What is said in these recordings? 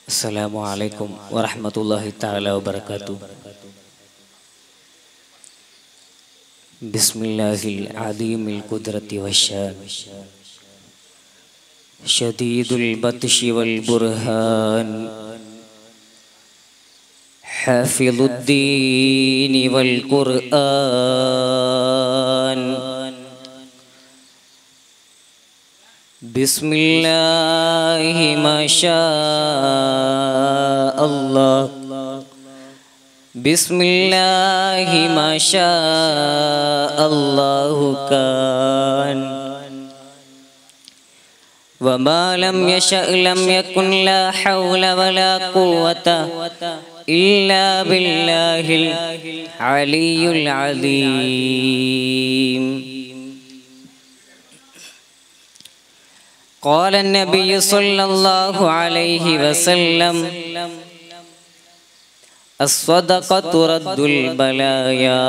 السلام عليكم ورحمة الله تعالى وبركاته بسم الله العظيم القدرة والشان شديد البطش والبرهان حافظ الدين والقرآن بسم الله ما شاء الله بسم الله ما شاء الله كان وما لم يشأ لم يكن لا حول ولا قوة إلا بالله العلي العظيم قال النبي صلى الله عليه وسلم الصدقة رد البلايا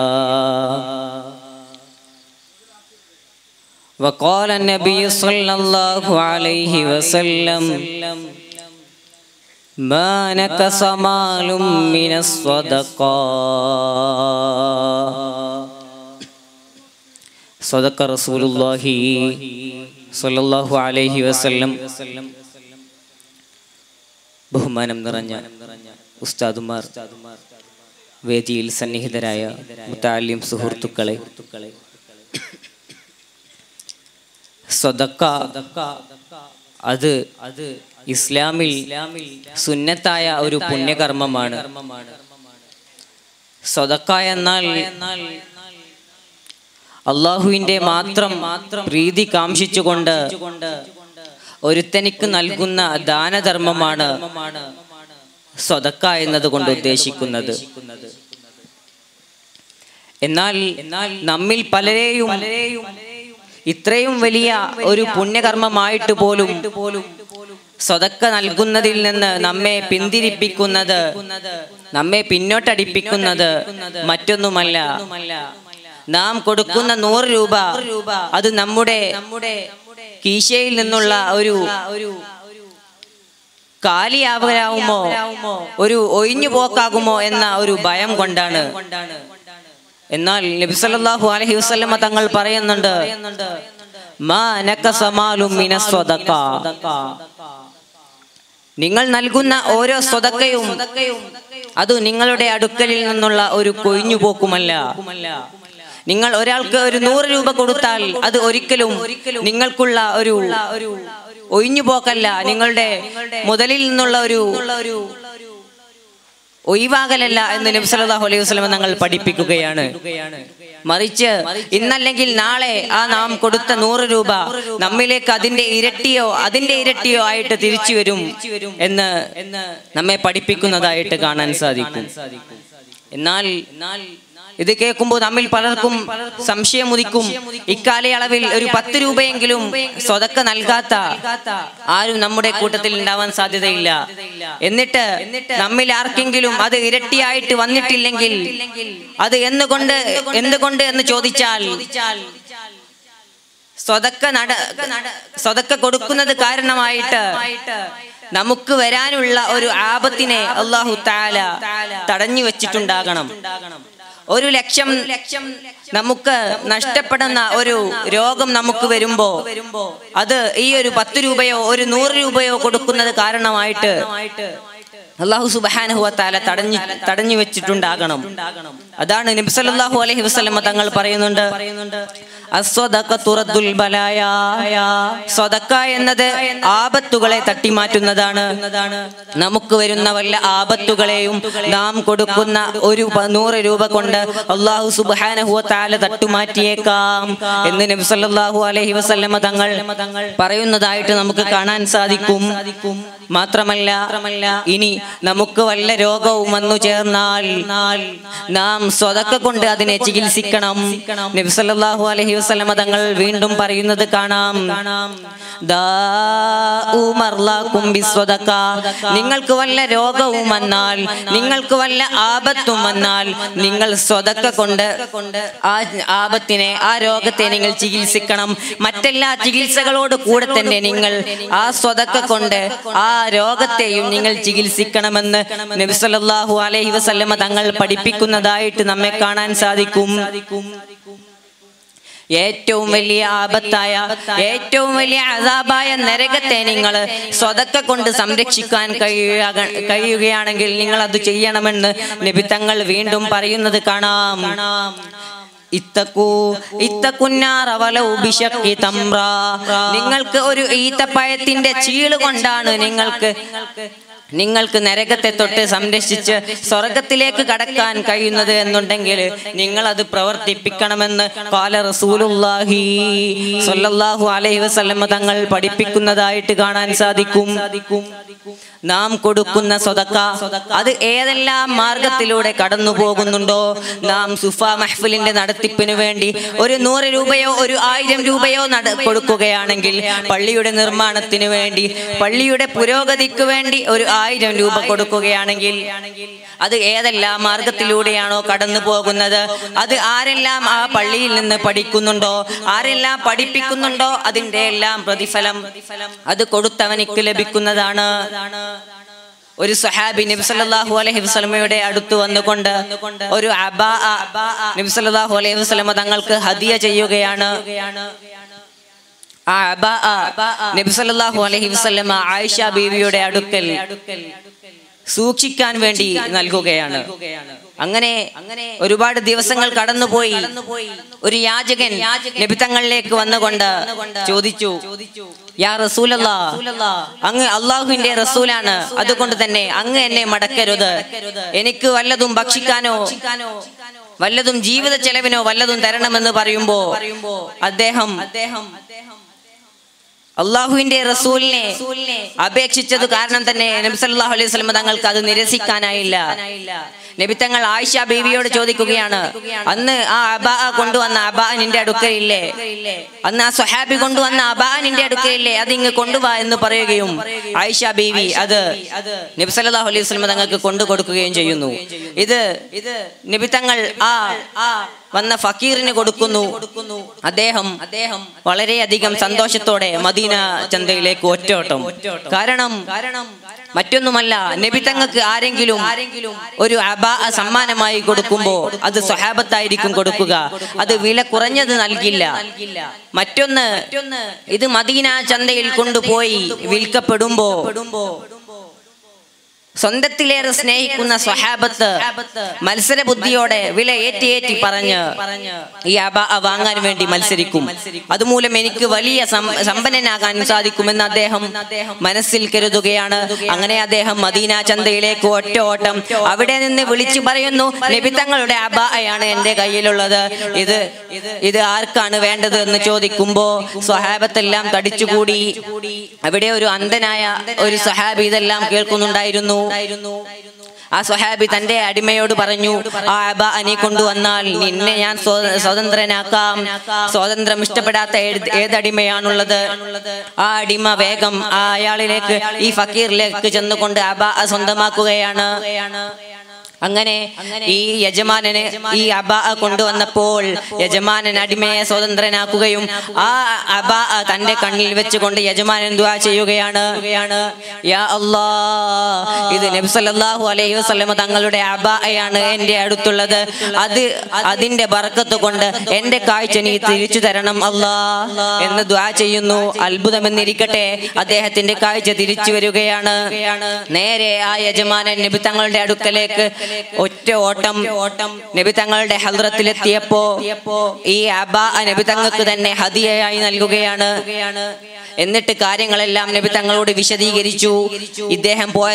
وقال النبي صلى الله عليه وسلم ما نكس مال من الصدقة صدق رسول الله സല്ലല്ലാഹു അലൈഹി വസല്ലം ബഹുമാനം നിറഞ്ഞ ഉസ്താദുമാർ വേദിയിൽ സന്നിഹിതരായ മുത്താലിം സുഹൃത്തുക്കളെ സ്വതക്ക അത് അത് ഇസ്ലാമിൽ സുന്നത്തായ ഒരു പുണ്യകർമ്മമാണ് സ്വതക്ക എന്നാൽ അള്ളാഹുവിന്റെ മാത്രം പ്രീതി കാംക്ഷിച്ചുകൊണ്ട് ഒരുത്തനിക്ക് നൽകുന്ന ദാനധർമ്മമാണ് സ്വതക്ക എന്നതുകൊണ്ട് ഉദ്ദേശിക്കുന്നത് എന്നാൽ നമ്മിൽ പലരെയും ഇത്രയും വലിയ ഒരു പുണ്യകർമ്മമായിട്ട് പോലും സ്വതക്ക നൽകുന്നതിൽ നിന്ന് നമ്മെ പിന്തിരിപ്പിക്കുന്നത് നമ്മെ പിന്നോട്ടടിപ്പിക്കുന്നത് മറ്റൊന്നുമല്ല നാം കൊടുക്കുന്ന നൂറ് രൂപ അത് നമ്മുടെ കീശയിൽ നിന്നുള്ള ഒരു കാലിയാവരാകുമോ ഒരു ഒഴിഞ്ഞു പോക്കാകുമോ എന്ന ഒരു ഭയം കൊണ്ടാണ് എന്നാൽ നബി സല്ലല്ലാഹു അലൈഹി വസല്ലമ തങ്ങൾ പറയുന്നുണ്ട് മാ നകസമാലും മിനസ്വദഖ നിങ്ങൾ നൽകുന്ന ഓരോ സ്വതക്കയും അത് നിങ്ങളുടെ അടുക്കലിൽ നിന്നുള്ള ഒരു കൊഴിഞ്ഞുപോക്കുമല്ല നിങ്ങൾ ഒരാൾക്ക് ഒരു നൂറ് രൂപ കൊടുത്താൽ അത് ഒരിക്കലും നിങ്ങൾക്കുള്ള ഒരു ഒഴിഞ്ഞുപോക്കല്ല നിങ്ങളുടെ മുതലിൽ നിന്നുള്ള ഒരു ഒഴിവാകലല്ല എന്ന് നബി സല്ലല്ലാഹു അലൈഹി വസല്ലം തങ്ങൾ പഠിപ്പിക്കുകയാണ് മറിച്ച് ഇന്നല്ലെങ്കിൽ നാളെ ആ നാം കൊടുത്ത നൂറ് രൂപ നമ്മിലേക്ക് അതിന്റെ ഇരട്ടിയോ അതിന്റെ ഇരട്ടിയോ ആയിട്ട് തിരിച്ചു വരും എന്ന് നമ്മെ പഠിപ്പിക്കുന്നതായിട്ട് കാണാൻ സാധിക്കും എന്നാൽ ഇത് കേൾക്കുമ്പോൾ നമ്മിൽ പലർക്കും സംശയം ഉദിക്കും ഇക്കാലയളവിൽ ഒരു പത്ത് രൂപയെങ്കിലും സ്വതക്ക നൽകാത്ത ആരും നമ്മുടെ കൂട്ടത്തിൽ ഉണ്ടാവാൻ സാധ്യതയില്ല എന്നിട്ട് നമ്മിൽ ആർക്കെങ്കിലും അത് ഇരട്ടിയായിട്ട് വന്നിട്ടില്ലെങ്കിൽ അത് എന്നുകൊണ്ട് എന്തുകൊണ്ട് എന്ന് ചോദിച്ചാൽ സ്വതക്ക നട സ്വതക്ക കൊടുക്കുന്നത് കാരണമായിട്ട് നമുക്ക് വരാനുള്ള ഒരു ആപത്തിനെ അള്ളാഹു താല തടഞ്ഞു വെച്ചിട്ടുണ്ടാകണം ഒരു ലക്ഷം ലക്ഷം നമുക്ക് നഷ്ടപ്പെടുന്ന ഒരു രോഗം നമുക്ക് വരുമ്പോ അത് ഈ ഒരു പത്ത് രൂപയോ ഒരു നൂറ് രൂപയോ കൊടുക്കുന്നത് കാരണമായിട്ട് അള്ളാഹു സുബാനഹുവത്താല തടഞ്ഞു തടഞ്ഞു വെച്ചിട്ടുണ്ടാകണം അതാണ് നബി സല്ലല്ലാഹു അലൈഹി വസല്ലമ തങ്ങൾ പറയുന്നുണ്ട് സ്വതക്ക എന്നത് ആപത്തുകളെ തട്ടിമാറ്റുന്നതാണ് നമുക്ക് വരുന്ന വല്ല ആപത്തുകളെയും നാം കൊടുക്കുന്ന ഒരു നൂറ് രൂപ കൊണ്ട് അള്ളാഹു സുബാനഹുവത്താല തട്ടുമാറ്റിയേക്കാം എന്ന് നബി സല്ലല്ലാഹു അലൈഹി വസല്ലമ തങ്ങൾ പറയുന്നതായിട്ട് നമുക്ക് കാണാൻ സാധിക്കും മാത്രമല്ല ഇനി നമുക്ക് വല്ല രോഗവും വന്നു ചേർന്നാൽ നാം സ്വതക്ക കൊണ്ട് അതിനെ ചികിത്സിക്കണം നബി സല്ലല്ലാഹു അലൈഹി വസല്ലമ തങ്ങൾ വീണ്ടും പറയുന്നത് കാണാം ദാഉ മർലാക്കും ബിസ്വദക. നിങ്ങൾക്ക് വല്ല രോഗവും വന്നാൽ നിങ്ങൾക്ക് വല്ല ആപത്തും വന്നാൽ നിങ്ങൾ സ്വതക്ക കൊണ്ട് ആ ആപത്തിനെ ആ രോഗത്തെ നിങ്ങൾ ചികിത്സിക്കണം മറ്റെല്ലാ ചികിത്സകളോട് കൂടെ തന്നെ നിങ്ങൾ ആ സ്വതക്ക കൊണ്ട് ആ രോഗത്തെയും നിങ്ങൾ ചികിത്സിക്കണമെന്ന് നബി സല്ലല്ലാഹു അലൈഹി വസല്ലമ തങ്ങൾ പഠിപ്പിക്കുന്നതായിട്ട് നമ്മെ കാണാൻ സാധിക്കും ഏറ്റവും വലിയ ആപത്തായ ഏറ്റവും വലിയ അതാപായ നരകത്തെ നിങ്ങൾ സ്വതക്ക കൊണ്ട് സംരക്ഷിക്കാൻ കഴിയുക കഴിയുകയാണെങ്കിൽ നിങ്ങൾ അത് ചെയ്യണമെന്ന് നബി തങ്ങൾ വീണ്ടും പറയുന്നത് കാണാം ഇത്തക്കൂ ഇത്തക്കുന്നാറ വലൗ ബിശഖി തംറ. നിങ്ങൾക്ക് ഒരു ഈത്തപ്പഴത്തിന്റെ ചീള് കൊണ്ടാണ് നിങ്ങൾക്ക് നിങ്ങൾക്ക് നരകത്തെ തൊട്ട് സംരക്ഷിച്ച് സ്വർഗത്തിലേക്ക് കടക്കാൻ കഴിയുന്നത് എന്നുണ്ടെങ്കിൽ നിങ്ങൾ അത് പ്രവർത്തിപ്പിക്കണമെന്ന് കാല റസൂലുള്ളാഹി സ്വല്ലല്ലാഹു അലൈഹി വസല്ലമ തങ്ങൾ പഠിപ്പിക്കുന്നതായിട്ട് കാണാൻ സാധിക്കും നാം കൊടുക്കുന്ന സ്വതക്ക അത് ഏതെല്ലാം മാർഗത്തിലൂടെ കടന്നു പോകുന്നുണ്ടോ നാം സുഫ മഹ്ഫിലിന്റെ നടത്തിപ്പിന് വേണ്ടി ഒരു നൂറ് രൂപയോ ഒരു ആയിരം രൂപയോ നട കൊടുക്കുകയാണെങ്കിൽ പള്ളിയുടെ നിർമ്മാണത്തിന് വേണ്ടി പള്ളിയുടെ പുരോഗതിക്ക് വേണ്ടി ഒരു ആയിരം രൂപ കൊടുക്കുകയാണെങ്കിൽ അത് ഏതെല്ലാം മാർഗത്തിലൂടെയാണോ കടന്നു പോകുന്നത് അത് ആരെല്ലാം ആ പള്ളിയിൽ നിന്ന് പഠിക്കുന്നുണ്ടോ ആരെല്ലാം പഠിപ്പിക്കുന്നുണ്ടോ അതിന്റെ എല്ലാം പ്രതിഫലം അത് കൊടുത്തവനിക്ക് ലഭിക്കുന്നതാണ് ഒരു സഹാബി നബി സല്ലല്ലാഹു അലൈഹി വസല്ലമയുടെ അടുത്ത് വന്നുകൊണ്ട് ഒരു അബാ നബി സല്ലല്ലാഹു അലൈഹി വസല്ലമ തങ്ങൾക്ക് ഹദിയ ചെയ്യുകയാണ് ആ അബാ നബി സല്ലല്ലാഹു അലൈഹി വസല്ലമ ആയിഷ ബീവിയുടെ അടുക്കൽ സൂക്ഷിക്കാൻ വേണ്ടി നൽകുകയാണ് അങ്ങനെ ഒരുപാട് ദിവസങ്ങൾ കടന്നുപോയി ഒരു യാചകൻ നബിത്തങ്ങളിലേക്ക് വന്നുകൊണ്ട് ചോദിച്ചു യാ റസൂലല്ലാ അങ്ങ് അള്ളാഹുവിന്റെ റസൂലാണ് അതുകൊണ്ട് തന്നെ അങ്ങ് എന്നെ മടക്കരുത് എനിക്ക് വല്ലതും ഭക്ഷിക്കാനോ വല്ലതും ജീവിത ചെലവിനോ വല്ലതും തരണമെന്ന് പറയുമ്പോ അദ്ദേഹം അദ്ദേഹം അള്ളാഹുവിന്റെ റസൂലിനെ അപേക്ഷിച്ചത് കാരണം തന്നെ നബി സല്ലല്ലാഹു അലൈഹി വസല്ലം തങ്ങൾക്ക് അത് നിരസിക്കാനായില്ല നബി തങ്ങൾ ആയിഷ ബീവിയോട് ചോദിക്കുകയാണ് അന്ന് ആ അബാ കൊണ്ടുവന്ന അബാ നിന്റെ അടുക്കലില്ലേ അന്ന് ആ സ്വഹാബി കൊണ്ടുവന്ന അബാ നിന്റെ അടുക്കലില്ലേ അത് ഇങ്ങ് കൊണ്ടുവാ എന്ന് പറയുകയും ആയിഷ ബീവി അത് നബി സല്ലല്ലാഹു അലൈഹി വസല്ലം തങ്ങൾക്ക് കൊണ്ടു കൊടുക്കുകയും ചെയ്യുന്നു ഇത് ഇത് നബി തങ്ങൾ ആ ആ വന്ന ഫക്കീറിന് കൊടുക്കുന്നു അദ്ദേഹം അദ്ദേഹം വളരെയധികം സന്തോഷത്തോടെ മദീന ചന്തയിലേക്ക് ഒറ്റോട്ടം കാരണം കാരണം മറ്റൊന്നുമല്ല നബി തങ്ങൾക്ക് ആരെങ്കിലും ഒരു അബാ സമ്മാനമായി കൊടുക്കുമ്പോ അത് സ്വഹാബത്തായിരിക്കും കൊടുക്കുക അത് വില കുറഞ്ഞത് നൽകില്ല മറ്റൊന്ന് ഇത് മദീന ചന്തയിൽ കൊണ്ടുപോയി വിൽക്കപ്പെടുമ്പോ സ്വന്തത്തിലേറെ സ്നേഹിക്കുന്ന സ്വഹാബത്ത് മത്സര ബുദ്ധിയോടെ വില ഏറ്റി ഏറ്റി പറഞ്ഞ് ഈ അബ വാങ്ങാൻ വേണ്ടി മത്സരിക്കും അതുമൂലം എനിക്ക് വലിയ സം- സമ്പന്നനാകാൻ സാധിക്കുമെന്ന് അദ്ദേഹം മനസ്സിൽ കരുതുകയാണ് അങ്ങനെ അദ്ദേഹം മദീന ചന്തയിലേക്ക് ഒറ്റ ഓട്ടം അവിടെ നിന്ന് വിളിച്ചു പറയുന്നു നബി തങ്ങളുടെ അബായാണ് എന്റെ കയ്യിലുള്ളത് ഇത് ഇത് ആർക്കാണ് വേണ്ടത് എന്ന് ചോദിക്കുമ്പോ സ്വഹാബത്തെല്ലാം തടിച്ചുകൂടി അവിടെ ഒരു അന്ധനായ ഒരു സ്വഹാബി ഇതെല്ലാം കേൾക്കുന്നുണ്ടായിരുന്നു ആ സ്വഹാബി തന്റെ അടിമയോട് പറഞ്ഞു ആ അബ അനി കൊണ്ടുവന്നാൽ നിന്നെ ഞാൻ സ്വ- സ്വതന്ത്രനാക്കാം സ്വാതന്ത്ര്യം ഇഷ്ടപ്പെടാത്ത ഏത് ഏതടിമയാണുള്ളത് ആ അടിമ വേഗം ആ അയാളിലേക്ക് ഈ ഫക്കീറിലേക്ക് ചെന്നുകൊണ്ട് അബ സ്വന്തമാക്കുകയാണ് അങ്ങനെ ഈ യജമാനന് ഈ അബ കൊണ്ടുവന്നപ്പോൾ യജമാനൻ അടിമയെ സ്വതന്ത്രനാക്കുകയും ആ അബ തന്റെ കണ്ണിൽ വെച്ചുകൊണ്ട് യജമാനൻ ദുആ ചെയ്യുകയാണ് യാ അല്ലാ ഇത് നബി സല്ലല്ലാഹു അലൈഹി വസല്ലമ തങ്ങളുടെ അബായാണ് എന്റെ അടുത്തുള്ളത് അത് അതിന്റെ ബർക്കത്ത് കൊണ്ട് എന്റെ കാഴ്ച നീ തിരിച്ചു തരണം അല്ലാ എന്ന് ദ്വാ ചെയ്യുന്നു അത്ഭുതമെന്നിരിക്കട്ടെ അദ്ദേഹത്തിന്റെ കാഴ്ച തിരിച്ചു വരികയാണ് നേരെ ആ യജമാനൻ നബി തങ്ങളുടെ അടുക്കലേക്ക് ഒറ്റ ഓട്ടം ഓട്ടം നബി തങ്ങളുടെ ഹദ്രത്തിലെത്തിയപ്പോ ഈ അബാ നബി തങ്ങൾക്ക് തന്നെ ഹദിയയായി നൽകുകയാണ് എന്നിട്ട് കാര്യങ്ങളെല്ലാം നബി തങ്ങളോട് വിശദീകരിച്ചു ഇദ്ദേഹം പോയതിനു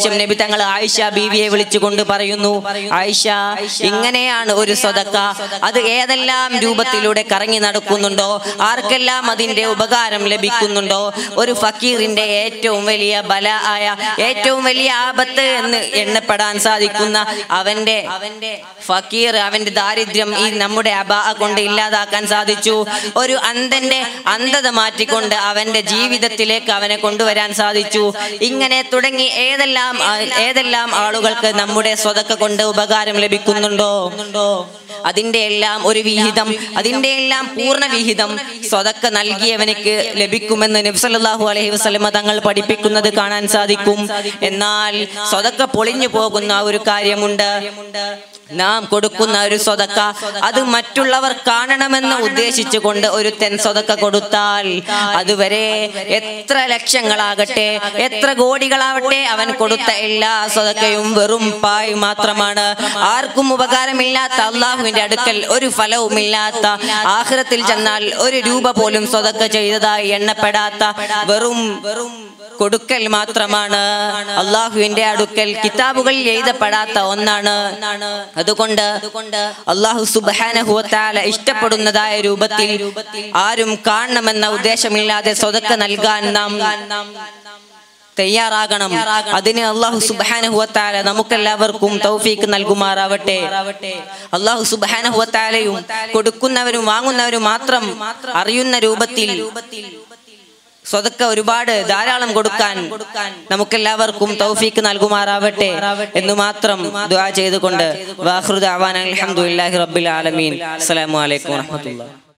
ശേഷം നബി തങ്ങൾ ആയിഷ ബീവിയെ വിളിച്ചുകൊണ്ട് പറയുന്നു ആയിഷ ഇങ്ങനെയാണ് ഒരു സ്വതക്ക അത് ഏതെല്ലാം രൂപത്തിലൂടെ കറങ്ങി നടക്കുന്നുണ്ടോ ആർക്കെല്ലാം അതിന്റെ ഉപകാരം ലഭിക്കുന്നുണ്ടോ ഒരു ഫക്കീറിന്റെ ഏറ്റവും വലിയ ബല ആയ ഏറ്റവും വലിയ ആപത്ത് എന്ന് എണ്ണപ്പെടാൻ സാധിക്കുന്ന അവന്റെ അവന്റെ ഫക്കീർ അവന്റെ ദാരിദ്ര്യം ഈ നമ്മുടെ അബാ കൊണ്ട് ഇല്ലാതാക്കാൻ സാധിച്ചു ഒരു അന്ധന്റെ അന്ധത മാറ്റിക്കൊണ്ട് അവന്റെ ജീവിതത്തിലേക്ക് അവനെ കൊണ്ടുവരാൻ സാധിച്ചു ഇങ്ങനെ തുടങ്ങി ഏതെല്ലാം ആ- ഏതെല്ലാം ആളുകൾക്ക് നമ്മുടെ സ്വതക്ക കൊണ്ട് ഉപകാരം ലഭിക്കുന്നുണ്ടോ അതിന്റെ എല്ലാം ഒരു വിഹിതം അതിന്റെ എല്ലാം പൂർണ്ണ വിഹിതം സ്വതക്ക നൽകിയവനക്ക് ലഭിക്കുമെന്ന് നബ്സല്ലാഹു അലൈഹി വസല്ലമ തങ്ങൾ പഠിപ്പിക്കുന്നത് കാണാൻ സാധിക്കും എന്നാൽ സ്വതക്ക പൊളിഞ്ഞു പോകുന്ന ഒരു കാര്യമുണ്ട് നാം കൊടുക്കുന്ന ഒരു സ്വതക്ക അത് മറ്റുള്ളവർ കാണണമെന്ന് ഉദ്ദേശിച്ചുകൊണ്ട് ഒരു തെൻ സ്വതക്ക കൊടുത്താൽ അതുവരെ എത്ര ലക്ഷങ്ങളാകട്ടെ എത്ര കോടികളാവട്ടെ അവൻ കൊടുത്ത എല്ലാ സ്വതക്കയും വെറും പായ് മാത്രമാണ് ആർക്കും ഉപകാരമില്ലാത്ത അള്ളാഹുവിന്റെ അടുക്കൽ ഒരു ഫലവുമില്ലാത്ത ആഹ്റത്തിൽ ചെന്നാൽ ഒരു രൂപ പോലും സ്വതക്ക ചെയ്തതായി എണ്ണപ്പെടാത്ത വെറും വെറും കൊടുക്കൽ മാത്രമാണ് അള്ളാഹുവിന്റെ അടുക്കൽ കിതാബുകൾ എഴുതപ്പെടാത്ത ഒന്നാണ് അതുകൊണ്ട് അള്ളാഹു സുബാനഹുവത്താല ഇഷ്ടപ്പെടുന്നതായ രൂപത്തിൽ ആരും കാണണമെന്ന ഉദ്ദേശമില്ലാതെ സ്വതക്ക നൽകാൻ നാം തയ്യാറാകണം അതിന് അള്ളാഹു സുബാനഹുവത്താല നമുക്കെല്ലാവർക്കും തൗഫീക്ക് നൽകുമാറാവട്ടെ അള്ളാഹു സുബാനഹുവത്താലയും കൊടുക്കുന്നവരും വാങ്ങുന്നവരും മാത്രം അറിയുന്ന രൂപത്തിൽ സ്വതക്ക ഒരുപാട് ധാരാളം കൊടുക്കാൻ നമുക്കെല്ലാവർക്കും തൗഫീക്ക് നൽകുമാറാവട്ടെ എന്ന് മാത്രം ദുആ ചെയ്തുകൊണ്ട് വാഹൃദ അവാൻ അലഹമുല്ലാഹി റബ്ബിൽ ആലമീൻ അസ്സലാമു അലൈക്കും വറഹ്മത്തുള്ളാഹി